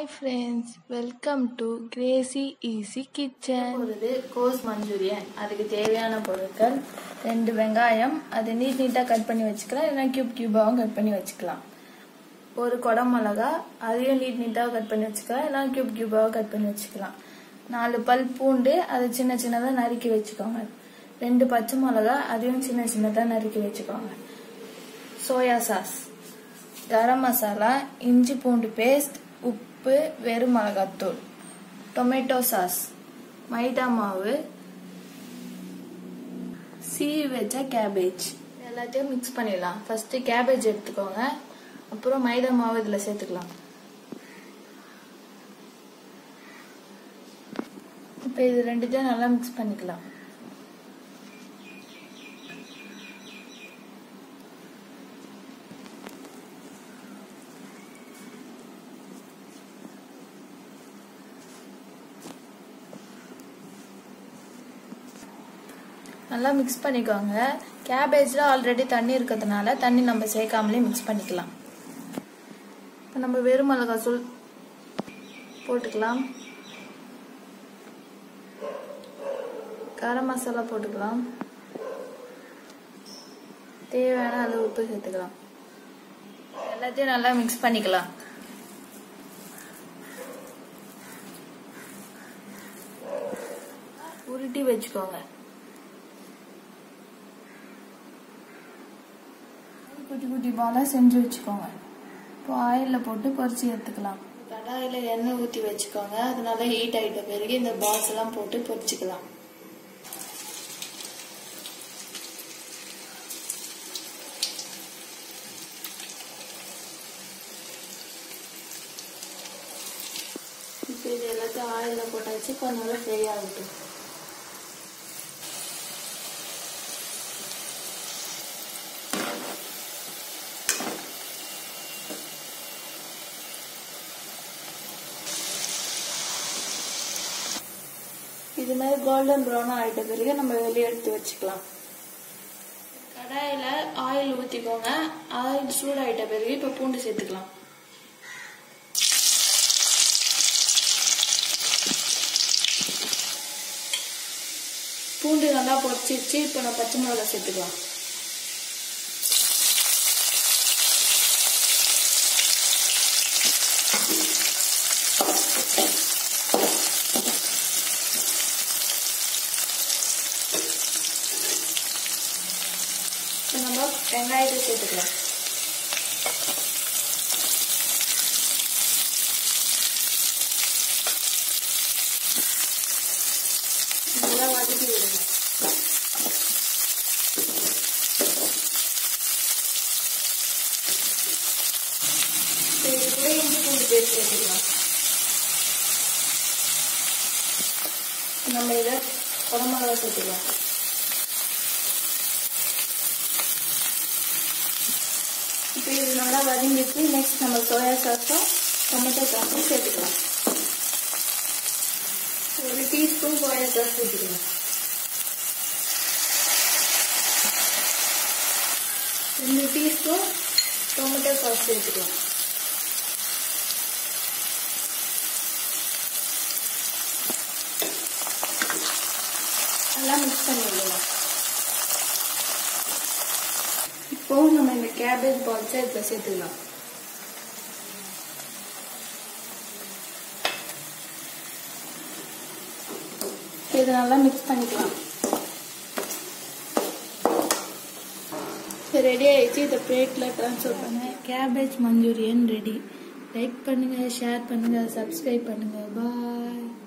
hi friends welcome to crazy easy kitchen ஒரு கோஸ் Manchurian அதுக்கு தேவையான பொருட்கள் ரெண்டு வெங்காயம் அதை நீட் நீட்டாக கட் பண்ணி வச்சுக்கலாம் இல்லைன்னா கியூப் கியூபாகவும் கட் பண்ணி வச்சுக்கலாம் ஒரு குடம் மிளகா அதையும் நீட் நீட்டாக கட் பண்ணி வச்சுக்கலாம் இல்லைனா கியூப் கியூபாகவும் கட் பண்ணி வச்சுக்கலாம் நாலு பல் பூண்டு அதை சின்ன சின்னதாக நறுக்கி வச்சுக்கோங்க ரெண்டு பச்சை மிளகா அதையும் சின்ன சின்னதாக நறுக்கி வச்சுக்கோங்க சோயா சாஸ் கரம் மசாலா இஞ்சி பூண்டு பேஸ்ட் உப்பு வெறும் மிளகாத்தூள் டொமேட்டோ சாஸ் மைதா மாவு சீவி வச்ச கேபேஜ் எல்லாத்தையும் மிக்ஸ் பண்ணிடலாம் ஃபர்ஸ்ட் கேபேஜ் எடுத்துக்கோங்க அப்புறம் மைதா மாவு இதில் சேர்த்துக்கலாம் இப்போ இது ரெண்டுத்தையும் நல்லா மிக்ஸ் பண்ணிக்கலாம் நல்லா மிக்ஸ் பண்ணிக்கோங்க கேபேஜில் ஆல்ரெடி தண்ணி இருக்கிறதுனால தண்ணி நம்ம சேர்க்காமலே மிக்ஸ் பண்ணிக்கலாம் இப்போ நம்ம வெறும் மிளகாத்தூள் போட்டுக்கலாம் கரம் மசாலா போட்டுக்கலாம் தேவையான அளவு உப்பு சேர்த்துக்கலாம் எல்லாத்தையும் நல்லா மிக்ஸ் பண்ணிக்கலாம் உருட்டி வச்சுக்கோங்க குட்டி குட்டி பாலாக செஞ்சு வச்சுக்கோங்க இப்போ ஆயிலில் போட்டு பொரிச்சு எடுத்துக்கலாம் கடாயில் எண்ணெய் ஊற்றி வச்சுக்கோங்க அதனால ஹீட் ஆகிட்ட பிறகு இந்த பால்ஸ் எல்லாம் போட்டு பொரிச்சுக்கலாம் இப்போ இது எல்லாத்தையும் ஆயிலில் போட்டாச்சு கொஞ்ச நேரம் ஃப்ரை ஆகட்டும் இது மாதிரி கோல்டன் ப்ரௌன் ஆகிட்ட பிறகு நம்ம வெளியே எடுத்து வச்சுக்கலாம் கடாயில் ஆயில் ஊற்றிக்கோங்க ஆயில் சூடாகிட்ட பிறகு இப்போ பூண்டு சேர்த்துக்கலாம் பூண்டு நல்லா பொரிச்சிருச்சு இப்போ நான் பச்சை மிளகா சேர்த்துக்கலாம் இப்போ நம்ம வெங்காயத்தை சேர்த்துக்கலாம் நல்லா வதக்கி விடுங்க இது கூட இஞ்சி பூண்டு பேஸ்ட் சேர்த்துக்கலாம் நம்ம இதை குடமிளகா சேர்த்துக்கலாம் இப்போ இது நல்லா வதங்கிட்டு நெக்ஸ்ட் நம்ம சோயா சாஸும் டொமேட்டோ சாஸும் சேர்த்துக்கலாம் ஒரு டீஸ்பூன் சோயா சாஸ் சேர்த்துக்கலாம் ரெண்டு டீஸ்பூன் டொமேட்டோ சாஸ் சேர்த்துக்கலாம் நல்லா மிக்ஸ் பண்ணி விடலாம் இப்போ நம்ம இந்த கேபேஜ் பால்ஸை இதில் சேர்த்துக்கலாம் இதை நல்லா மிக்ஸ் பண்ணிக்கலாம் ரெடி ஆயிடுச்சு இதை பிளேட்டில் ட்ரான்ஸ்ஃபர் பண்ண கேபேஜ் மஞ்சூரியன் ரெடி லைக் பண்ணுங்கள் ஷேர் பண்ணுங்கள் சப்ஸ்கிரைப் பண்ணுங்கள் பாய்